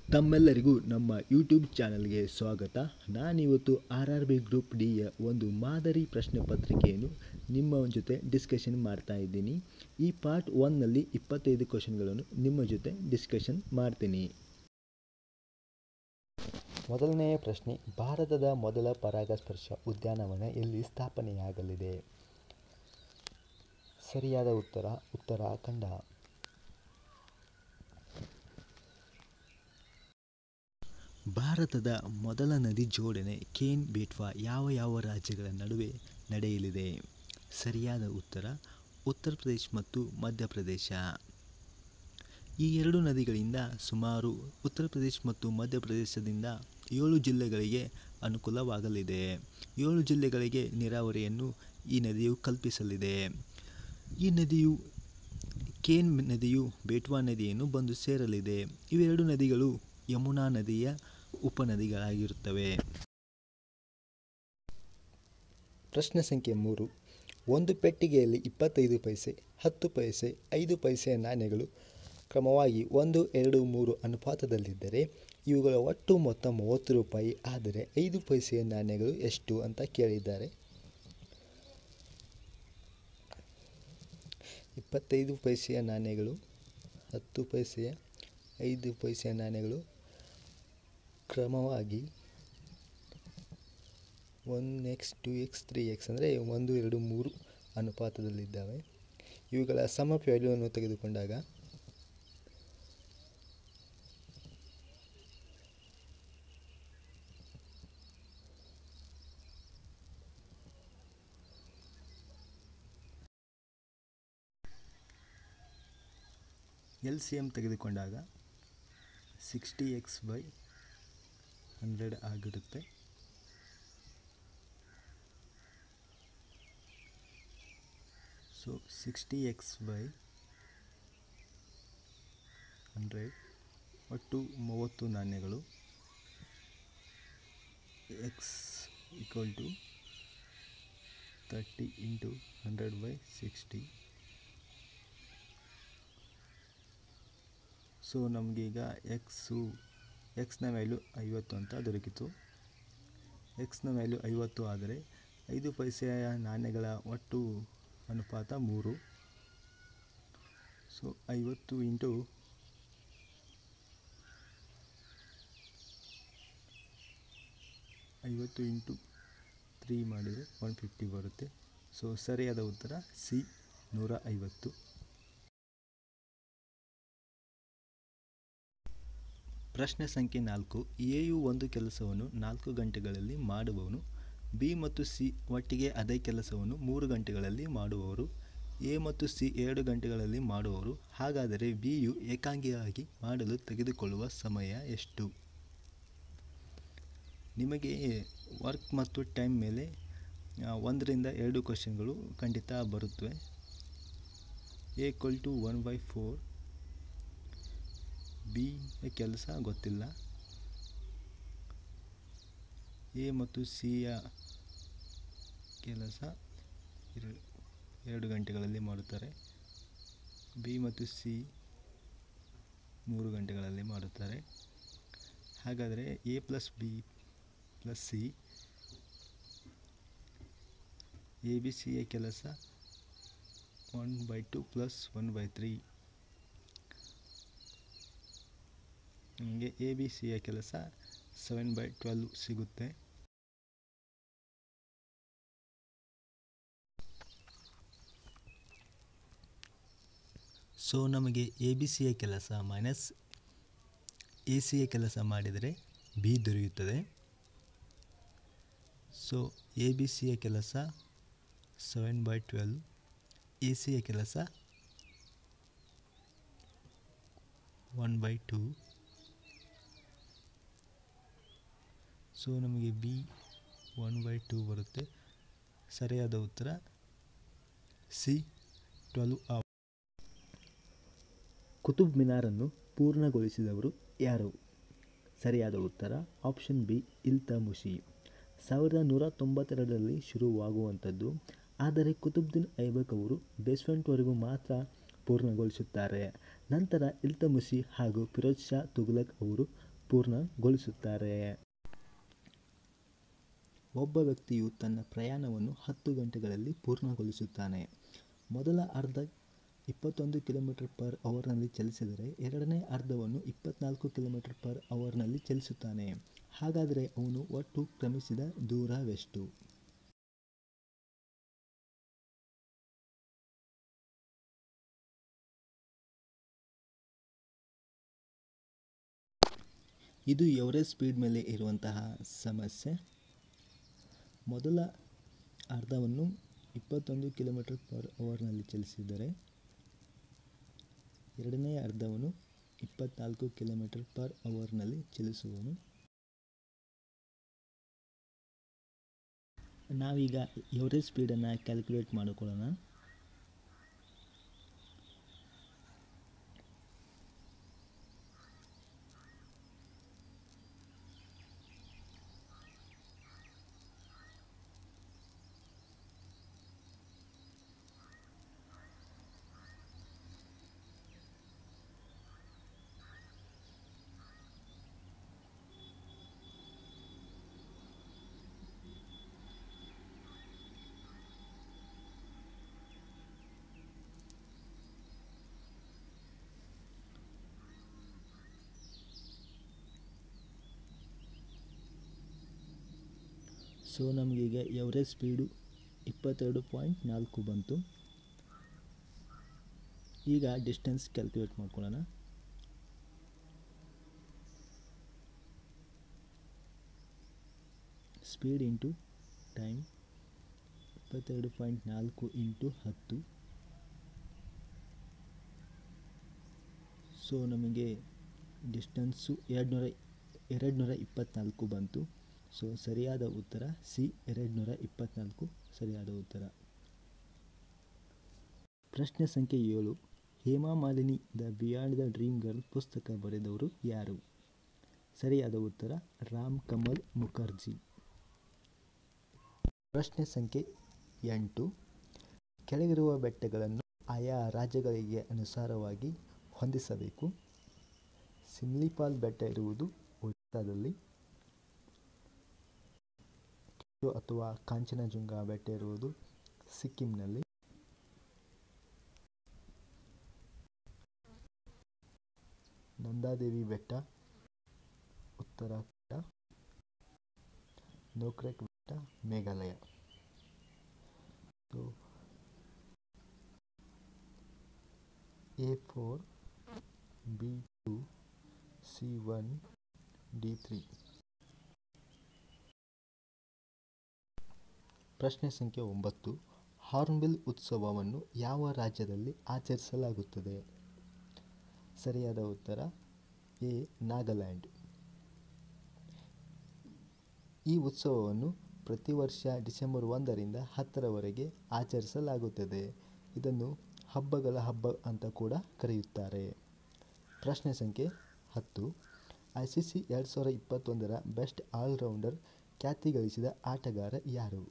ತಮ್ಮೆಲ್ಲರಿಗೂ ನಮ್ಮ ಯೂಟ್ಯೂಬ್ ಚಾನಲ್ಗೆ ಸ್ವಾಗತ ನಾನಿವತ್ತು ಆರ್ ಆರ್ ಬಿ ಗ್ರೂಪ್ ಡಿಯ ಒಂದು ಮಾದರಿ ಪ್ರಶ್ನೆ ಪತ್ರಿಕೆಯನ್ನು ನಿಮ್ಮ ಜೊತೆ ಡಿಸ್ಕಷನ್ ಮಾಡ್ತಾ ಇದ್ದೀನಿ ಈ ಪಾರ್ಟ್ ಒನ್ನಲ್ಲಿ ಇಪ್ಪತ್ತೈದು ಕ್ವಶನ್ಗಳನ್ನು ನಿಮ್ಮ ಜೊತೆ ಡಿಸ್ಕಷನ್ ಮಾಡ್ತೀನಿ ಮೊದಲನೆಯ ಪ್ರಶ್ನೆ ಭಾರತದ ಮೊದಲ ಪರಾಗಸ್ಪರ್ಶ ಉದ್ಯಾನವನ ಎಲ್ಲಿ ಸ್ಥಾಪನೆಯಾಗಲಿದೆ ಸರಿಯಾದ ಉತ್ತರ ಉತ್ತರಾಖಂಡ ಭಾರತದ ಮೊದಲ ನದಿ ಜೋಡಣೆ ಕೇನ್ ಬೇಟ್ವಾ ಯಾವ ಯಾವ ರಾಜ್ಯಗಳ ನಡುವೆ ನಡೆಯಲಿದೆ ಸರಿಯಾದ ಉತ್ತರ ಉತ್ತರ ಪ್ರದೇಶ್ ಮತ್ತು ಮಧ್ಯಪ್ರದೇಶ ಈ ಎರಡು ನದಿಗಳಿಂದ ಸುಮಾರು ಉತ್ತರ ಪ್ರದೇಶ್ ಮತ್ತು ಮಧ್ಯಪ್ರದೇಶದಿಂದ ಏಳು ಜಿಲ್ಲೆಗಳಿಗೆ ಅನುಕೂಲವಾಗಲಿದೆ ಏಳು ಜಿಲ್ಲೆಗಳಿಗೆ ನೀರಾವರಿಯನ್ನು ಈ ನದಿಯು ಕಲ್ಪಿಸಲಿದೆ ಈ ನದಿಯು ಕೇನ್ ನದಿಯು ಬೇಟ್ವಾ ನದಿಯನ್ನು ಬಂದು ಸೇರಲಿದೆ ಇವೆರಡು ನದಿಗಳು ಯಮುನಾ ನದಿಯ ಉಪನದಿಗಳಾಗಿರುತ್ತವೆ ಪ್ರಶ್ನೆ ಸಂಖ್ಯೆ ಮೂರು ಒಂದು ಪೆಟ್ಟಿಗೆಯಲ್ಲಿ ಇಪ್ಪತ್ತೈದು ಪೈಸೆ ಹತ್ತು ಪೈಸೆ ಐದು ಪೈಸೆಯ ನಾಣ್ಯಗಳು ಕ್ರಮವಾಗಿ ಒಂದು ಎರಡು ಮೂರು ಅನುಪಾತದಲ್ಲಿದ್ದರೆ ಇವುಗಳ ಒಟ್ಟು ಮೊತ್ತ ಮೂವತ್ತು ರೂಪಾಯಿ ಆದರೆ ಐದು ಪೈಸೆಯ ನಾಣ್ಯಗಳು ಎಷ್ಟು ಅಂತ ಕೇಳಿದ್ದಾರೆ ಇಪ್ಪತ್ತೈದು ಪೈಸೆಯ ನಾಣ್ಯಗಳು ಹತ್ತು ಪೈಸೆಯ ಐದು ಪೈಸೆಯ ನಾಣ್ಯಗಳು ಕ್ರಮವಾಗಿ one x two x three x ಅಂದರೆ ಒಂದು ಎರಡು ಮೂರು ಅನುಪಾತದಲ್ಲಿದ್ದಾವೆ ಇವುಗಳ ಸಮ ವ್ಯಾಲ್ಯೂವನ್ನು ತೆಗೆದುಕೊಂಡಾಗ ಎಲ್ ಸಿ ಎಮ್ ತೆಗೆದುಕೊಂಡಾಗ ಸಿಕ್ಸ್ಟಿ ಎಕ್ಸ್ ಬೈ ಹಂಡ್ರೆಡ್ ಆಗಿರುತ್ತೆ so sixty x by hundred ಒಟ್ಟು ಮೂವತ್ತು ನಾಣ್ಯಗಳು x equal to thirty into hundred by sixty so ನಮಗೀಗ ಎಕ್ಸು ಎಕ್ಸ್ನ ವ್ಯಾಲ್ಯೂ ಐವತ್ತು ಅಂತ ದೊರಕಿತು ಎಕ್ಸ್ನ ವ್ಯಾಲ್ಯೂ ಐವತ್ತು ಆದರೆ ಐದು ಪೈಸೆಯ ನಾಣ್ಯಗಳ ಒಟ್ಟು ಅನುಪಾತ ಮೂರು ಸೊ ಐವತ್ತು ಇಂಟು ಐವತ್ತು ಇಂಟು ತ್ರೀ ಮಾಡಿದರೆ ಒನ್ ಫಿಫ್ಟಿ ಬರುತ್ತೆ ಸೊ ಸರಿಯಾದ ಉತ್ತರ ಸಿ ನೂರ ಐವತ್ತು ಪ್ರಶ್ನೆ ಸಂಖ್ಯೆ ನಾಲ್ಕು ಎಯು ಒಂದು ಕೆಲಸವನ್ನು ನಾಲ್ಕು ಗಂಟೆಗಳಲ್ಲಿ ಮಾಡುವವನು ಬಿ ಮತ್ತು ಸಿ ಒಟ್ಟಿಗೆ ಅದೇ ಕೆಲಸವನ್ನು ಮೂರು ಗಂಟೆಗಳಲ್ಲಿ ಮಾಡುವವರು ಎ ಮತ್ತು ಸಿ ಎರಡು ಗಂಟೆಗಳಲ್ಲಿ ಮಾಡುವವರು ಹಾಗಾದರೆ ಬಿಯು ಏಕಾಂಗಿಯಾಗಿ ಮಾಡಲು ತೆಗೆದುಕೊಳ್ಳುವ ಸಮಯ ಎಷ್ಟು ನಿಮಗೆ ವರ್ಕ್ ಮತ್ತು ಟೈಮ್ ಮೇಲೆ ಒಂದರಿಂದ ಎರಡು ಕ್ವಶನ್ಗಳು ಖಂಡಿತ ಬರುತ್ತವೆ A equal to one by four B ಕೆಲಸ ಗೊತ್ತಿಲ್ಲ ಎ ಮತ್ತು ಸಿಯ ಕೆಲಸ ಎರಡು ಗಂಟೆಗಳಲ್ಲಿ ಮಾಡುತ್ತಾರೆ ಬಿ ಮತ್ತು ಸಿ ಮೂರು ಗಂಟೆಗಳಲ್ಲಿ ಮಾಡುತ್ತಾರೆ ಹಾಗಾದರೆ A plus B plus C A B ಸಿಯ ಕೆಲಸ one by two plus one by three ನಮಗೆ ಎ ಬಿ ಸಿಯ ಕೆಲಸ ಸೆವೆನ್ ಬೈ ಟ್ವೆಲ್ವ್ ಸಿಗುತ್ತೆ ಸೊ ನಮಗೆ ಎ ಬಿ ಸಿಯ ಕೆಲಸ ಮೈನಸ್ ಎ ಸಿಯ ಕೆಲಸ ಮಾಡಿದರೆ ಬಿ ದೊರೆಯುತ್ತದೆ ಸೊ ಎ ಬಿ ಸಿಯ ಕೆಲಸ ಸೆವೆನ್ ಬೈ ಟ್ವೆಲ್ವ್ ಎ ಸಿಯ ಕೆಲಸ ಒನ್ ಬೈ ಟೂ ಸೊ ನಮಗೆ ಬಿ ಒನ್ ಬೈ ಟೂ ಬರುತ್ತೆ ಸರಿಯಾದ ಉತ್ತರ ಸಿ ಟ್ವೆಲ್ವ್ ಆ ಕುತುಬ್ ಮಿನಾರನ್ನು ಪೂರ್ಣಗೊಳಿಸಿದವರು ಯಾರು ಸರಿಯಾದ ಉತ್ತರ ಆಪ್ಷನ್ ಬಿ ಇಲ್ತಮುಷಿ ಸಾವಿರದ ನೂರ ತೊಂಬತ್ತೆರಡರಲ್ಲಿ ಶುರುವಾಗುವಂಥದ್ದು ಆದರೆ ಕುತುಬ್ದಿನ್ ಐಬಕ್ ಅವರು ಬೇಸ್ಮೆಂಟ್ವರೆಗೂ ಮಾತ್ರ ಪೂರ್ಣಗೊಳಿಸುತ್ತಾರೆ ನಂತರ ಇಲ್ತಮುಷಿ ಹಾಗೂ ಫಿರೋಜ್ ಶಾ ತುಘಲಕ್ ಅವರು ಪೂರ್ಣಗೊಳಿಸುತ್ತಾರೆ ಒಬ್ಬ ವ್ಯಕ್ತಿಯು ತನ್ನ ಪ್ರಯಾಣವನ್ನು ಹತ್ತು ಗಂಟೆಗಳಲ್ಲಿ ಪೂರ್ಣಗೊಳಿಸುತ್ತಾನೆ ಮೊದಲ ಅರ್ಧ ಇಪ್ಪತ್ತೊಂದು ಕಿಲೋಮೀಟರ್ ಪರ್ ಅವರ್ನಲ್ಲಿ ಚಲಿಸಿದರೆ ಎರಡನೇ ಅರ್ಧವನ್ನು ಇಪ್ಪತ್ನಾಲ್ಕು ಕಿಲೋಮೀಟರ್ ಪರ್ ಅವರ್ನಲ್ಲಿ ಚಲಿಸುತ್ತಾನೆ ಹಾಗಾದರೆ ಅವನು ಒಟ್ಟು ಕ್ರಮಿಸಿದ ದೂರವೆಷ್ಟು ಇದು ಎವರೇಜ್ ಸ್ಪೀಡ್ ಮೇಲೆ ಇರುವಂತಹ ಸಮಸ್ಯೆ ಮೊದಲ ಅರ್ಧವನ್ನು ಇಪ್ಪತ್ತೊಂದು ಕಿಲೋಮೀಟರ್ ಪರ್ ಅವರ್ನಲ್ಲಿ ಚಲಿಸಿದರೆ ಎರಡನೇ ಅರ್ಧವನ್ನು ಇಪ್ಪತ್ನಾಲ್ಕು ಕಿಲೋಮೀಟರ್ ಪರ್ ಅವರ್ನಲ್ಲಿ ಚಲಿಸುವನು ನಾವೀಗ ಎವರೇಜ್ ಸ್ಪೀಡನ್ನು ಕ್ಯಾಲ್ಕುಲೇಟ್ ಮಾಡಿಕೊಳ್ಳೋಣ ಸೊ ನಮಗೀಗ ಎವರೇಜ್ ಸ್ಪೀಡು ಇಪ್ಪತ್ತೆರಡು ಪಾಯಿಂಟ್ ನಾಲ್ಕು ಬಂತು ಈಗ ಡಿಸ್ಟೆನ್ಸ್ ಕ್ಯಾಲ್ಕುಲೇಟ್ ಮಾಡ್ಕೊಳ್ಳೋಣ ಸ್ಪೀಡ್ ಇಂಟು ಟೈಮ್ ಇಪ್ಪತ್ತೆರಡು ಪಾಯಿಂಟ್ ನಾಲ್ಕು ಇಂಟು ಹತ್ತು ಸೊ ನಮಗೆ ಡಿಸ್ಟೆನ್ಸು ಎರಡು ನೂರ ಎರಡು ನೂರ ಇಪ್ಪತ್ತ್ನಾಲ್ಕು ಬಂತು ಸೊ ಸರಿಯಾದ ಉತ್ತರ ಸಿ ಎರಡು ನೂರ ಇಪ್ಪತ್ತ್ನಾಲ್ಕು ಸರಿಯಾದ ಉತ್ತರ ಪ್ರಶ್ನೆ ಸಂಖ್ಯೆ ಏಳು Hema Malini the Beyond the Dream Girl ಪುಸ್ತಕ ಬರೆದವರು ಯಾರು ಸರಿಯಾದ ಉತ್ತರ ರಾಮ್ ಕಮಲ್ ಮುಖರ್ಜಿ ಪ್ರಶ್ನೆ ಸಂಖ್ಯೆ ಎಂಟು ಕೆಳಗಿರುವ ಬೆಟ್ಟಗಳನ್ನು ಆಯಾ ರಾಜ್ಯಗಳಿಗೆ ಅನುಸಾರವಾಗಿ ಹೊಂದಿಸಬೇಕು ಸಿಮ್ಲಿಪಾಲ್ ಬೆಟ್ಟ ಇರುವುದು ಒಡಿಶಾದಲ್ಲಿ ಅಥವಾ ಕಾಂಚನಜುಂಗ ಬೆಟ್ಟ ಇರುವುದು ಸಿಕ್ಕಿಂನಲ್ಲಿ ನಂದಾದೇವಿ ಬೆಟ್ಟ ಉತ್ತರಾಖಂಡ ನೋಕ್ರೆಕ್ ಬೆಟ್ಟ Meghalaya so A four B two C one D three ಪ್ರಶ್ನೆ ಸಂಖ್ಯೆ ಒಂಬತ್ತು ಹಾರ್ನ್ಬಿಲ್ ಉತ್ಸವವನ್ನು ಯಾವ ರಾಜ್ಯದಲ್ಲಿ ಆಚರಿಸಲಾಗುತ್ತದೆ ಸರಿಯಾದ ಉತ್ತರ ಎ ನಾಗಾಲ್ಯಾಂಡ್ ಈ ಉತ್ಸವವನ್ನು ಪ್ರತಿ ವರ್ಷ ಡಿಸೆಂಬರ್ ಒಂದರಿಂದ ಹತ್ತರವರೆಗೆ ಆಚರಿಸಲಾಗುತ್ತದೆ ಇದನ್ನು ಹಬ್ಬಗಳ ಹಬ್ಬ ಅಂತ ಕೂಡ ಕರೆಯುತ್ತಾರೆ ಪ್ರಶ್ನೆ ಸಂಖ್ಯೆ ಹತ್ತು ಐ ಸಿ ಸಿ ಎರಡು ಸಾವಿರದ ಇಪ್ಪತ್ತೊಂದರ ಬೆಸ್ಟ್ ಆಲ್ರೌಂಡರ್ ಖ್ಯಾತಿ ಗಳಿಸಿದ ಆಟಗಾರ ಯಾರು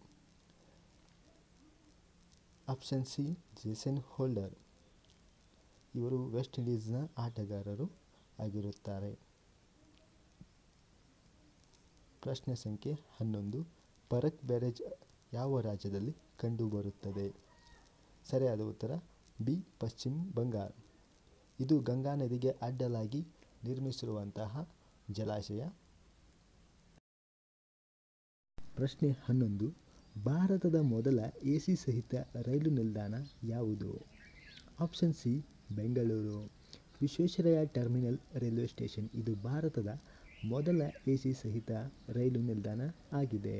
ಆಪ್ಷನ್ ಸಿ ಜೇಸನ್ ಹೋಲ್ಡರ್ ಇವರು ವೆಸ್ಟ್ ಇಂಡೀಸ್ನ ಆಟಗಾರರು ಆಗಿರುತ್ತಾರೆ ಪ್ರಶ್ನೆ ಸಂಖ್ಯೆ ಹನ್ನೊಂದು ಪರಕ್ ಬ್ಯಾರೇಜ್ ಯಾವ ರಾಜ್ಯದಲ್ಲಿ ಕಂಡುಬರುತ್ತದೆ ಸರಿಯಾದ ಉತ್ತರ ಬಿ ಪಶ್ಚಿಮ ಬಂಗಾಳ ಇದು ಗಂಗಾ ನದಿಗೆ ಅಡ್ಡಲಾಗಿ ನಿರ್ಮಿಸಿರುವಂತಹ ಜಲಾಶಯ ಪ್ರಶ್ನೆ ಹನ್ನೊಂದು ಭಾರತದ ಮೊದಲ ಎ ಸಿ ಸಹಿತ ರೈಲು ನಿಲ್ದಾಣ ಯಾವುದು option C Bengaluru Visvesvaraya terminal railway station ಇದು ಭಾರತದ ಮೊದಲ ಎ ಸಿ ಸಹಿತ ರೈಲು ನಿಲ್ದಾಣ ಆಗಿದೆ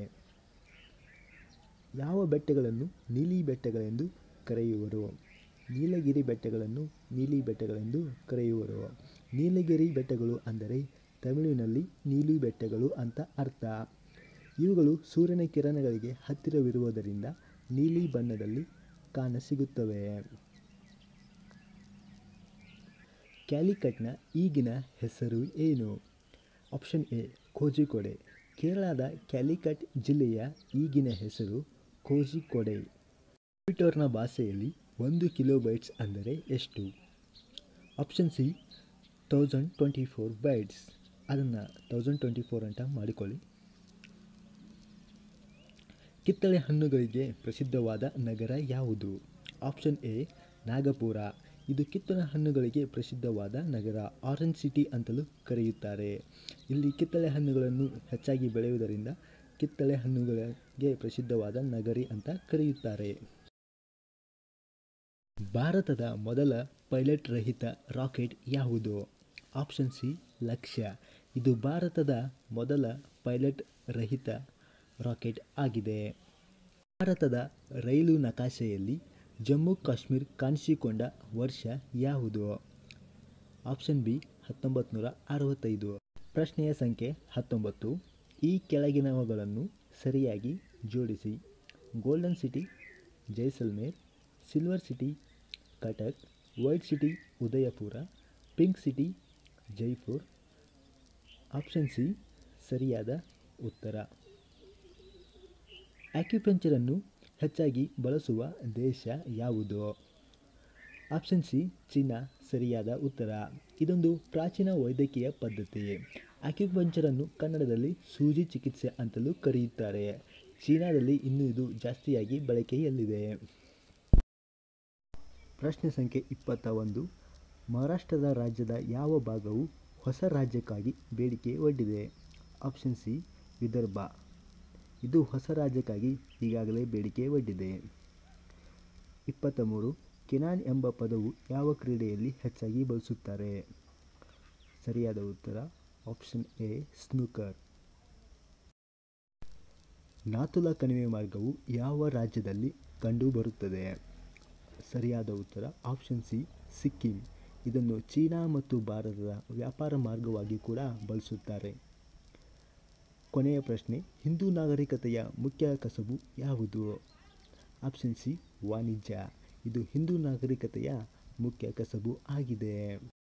ಯಾವ ಬೆಟ್ಟಗಳನ್ನು ನೀಲಿ ಬೆಟ್ಟಗಳೆಂದು ಕರೆಯುವರು ನೀಲಗಿರಿ ಬೆಟ್ಟಗಳನ್ನು ನೀಲಿ ಬೆಟ್ಟಗಳೆಂದು ಕರೆಯುವರು ನೀಲಗಿರಿ ಬೆಟ್ಟಗಳು ಅಂದರೆ ತಮಿಳಿನಲ್ಲಿ ನೀಲಿ ಬೆಟ್ಟಗಳು ಅಂತ ಅರ್ಥ ಇವುಗಳು ಸೂರ್ಯನ ಕಿರಣಗಳಿಗೆ ಹತ್ತಿರವಿರುವುದರಿಂದ ನೀಲಿ ಬಣ್ಣದಲ್ಲಿ ಕಾಣಸಿಗುತ್ತವೆ ಕ್ಯಾಲಿಕಟ್ನ ಈಗಿನ ಹೆಸರು ಏನು ಆಪ್ಷನ್ ಎ ಕೋಜಿಕೋಡೆ ಕೇರಳದ ಕ್ಯಾಲಿಕಟ್ ಜಿಲ್ಲೆಯ ಈಗಿನ ಹೆಸರು ಕೋಜಿಕೋಡೆ ಕಂಪ್ಯೂಟರ್ನ ಭಾಷೆಯಲ್ಲಿ ಒಂದು ಕಿಲೋಬೈಟ್ಸ್ ಅಂದರೆ ಎಷ್ಟು option C thousand twenty four bytes ಅದನ್ನು ತೌಸಂಡ್ ಟ್ವೆಂಟಿ ಫೋರ್ ಅಂತ ಮಾಡಿಕೊಳ್ಳಿ ಕಿತ್ತಳೆ ಹಣ್ಣುಗಳಿಗೆ ಪ್ರಸಿದ್ಧವಾದ ನಗರ ಯಾವುದು ಆಪ್ಷನ್ ಎ ನಾಗಪುರ ಇದು ಕಿತ್ತಳೆ ಹಣ್ಣುಗಳಿಗೆ ಪ್ರಸಿದ್ಧವಾದ ನಗರ ಆರೆಂಜ್ ಸಿಟಿ ಅಂತಲೂ ಕರೆಯುತ್ತಾರೆ ಇಲ್ಲಿ ಕಿತ್ತಳೆ ಹಣ್ಣುಗಳನ್ನು ಹೆಚ್ಚಾಗಿ ಬೆಳೆಯುವುದರಿಂದ ಕಿತ್ತಳೆ ಹಣ್ಣುಗಳಿಗೆ ಪ್ರಸಿದ್ಧವಾದ ನಗರಿ ಅಂತ ಕರೆಯುತ್ತಾರೆ ಭಾರತದ ಮೊದಲ ಪೈಲಟ್ ರಹಿತ ರಾಕೆಟ್ ಯಾವುದು ಆಪ್ಷನ್ ಸಿ ಲಕ್ಷ್ಯ ಇದು ಭಾರತದ ಮೊದಲ ಪೈಲಟ್ ರಹಿತ ರಾಕೆಟ್ ಆಗಿದೆ ಭಾರತದ ರೈಲು ನಕಾಶೆಯಲ್ಲಿ ಜಮ್ಮು ಕಾಶ್ಮೀರ್ ಕಾಣಿಸಿಕೊಂಡ ವರ್ಷ ಯಾವುದು ಆಪ್ಷನ್ ಬಿ ಹತ್ತೊಂಬತ್ತು ನೂರ ಅರವತ್ತೈದು ಪ್ರಶ್ನೆಯ ಸಂಖ್ಯೆ ಹತ್ತೊಂಬತ್ತು ಈ ಕೆಳಗಿನವುಗಳನ್ನು ಸರಿಯಾಗಿ ಜೋಡಿಸಿ golden city Jaisalmer silver city Cuttack white city Udaipur pink city Jaipur option C ಸರಿಯಾದ ಉತ್ತರ ಆಕ್ಯುಪಂಚರನ್ನು ಹೆಚ್ಚಾಗಿ ಬಳಸುವ ದೇಶ ಯಾವುದು ಆಪ್ಷನ್ ಸಿ ಚೀನಾ ಸರಿಯಾದ ಉತ್ತರ ಇದೊಂದು ಪ್ರಾಚೀನ ವೈದ್ಯಕೀಯ ಪದ್ಧತಿ ಆಕ್ಯುಪಂಚರನ್ನು ಕನ್ನಡದಲ್ಲಿ ಸೂಜಿ ಚಿಕಿತ್ಸೆ ಅಂತಲೂ ಕರೆಯುತ್ತಾರೆ ಚೀನಾದಲ್ಲಿ ಇನ್ನೂ ಇದು ಜಾಸ್ತಿಯಾಗಿ ಬಳಕೆಯಲ್ಲಿದೆ ಪ್ರಶ್ನೆ ಸಂಖ್ಯೆ ಇಪ್ಪತ್ತ ಒಂದು ಮಹಾರಾಷ್ಟ್ರದ ರಾಜ್ಯದ ಯಾವ ಭಾಗವು ಹೊಸ ರಾಜ್ಯಕ್ಕಾಗಿ ಬೇಡಿಕೆ ಒಡ್ಡಿದೆ ಆಪ್ಷನ್ ಸಿ ವಿದರ್ಭ ಇದು ಹೊಸ ರಾಜ್ಯಕ್ಕಾಗಿ ಈಗಾಗಲೇ ಬೇಡಿಕೆ ಒಡ್ಡಿದೆ ಇಪ್ಪತ್ತ ಮೂರು ಕೆನಾನ್ ಎಂಬ ಪದವು ಯಾವ ಕ್ರೀಡೆಯಲ್ಲಿ ಹೆಚ್ಚಾಗಿ ಬಳಸುತ್ತಾರೆ ಸರಿಯಾದ ಉತ್ತರ ಆಪ್ಷನ್ ಎ ಸ್ನೂಕರ್ ನಾಥುಲಾ ಕಣಿವೆ ಮಾರ್ಗವು ಯಾವ ರಾಜ್ಯದಲ್ಲಿ ಕಂಡುಬರುತ್ತದೆ ಸರಿಯಾದ ಉತ್ತರ ಆಪ್ಷನ್ ಸಿ ಸಿಕ್ಕಿಂ ಇದನ್ನು ಚೀನಾ ಮತ್ತು ಭಾರತದ ವ್ಯಾಪಾರ ಮಾರ್ಗವಾಗಿ ಕೂಡ ಬಳಸುತ್ತಾರೆ ಕೊನೆಯ ಪ್ರಶ್ನೆ ಹಿಂದೂ ನಾಗರಿಕತೆಯ ಮುಖ್ಯ ಕಸಬು ಯಾವುದು ಆಪ್ಷನ್ ಸಿ ವಾಣಿಜ್ಯ ಇದು ಹಿಂದೂ ನಾಗರಿಕತೆಯ ಮುಖ್ಯ ಕಸಬು ಆಗಿದೆ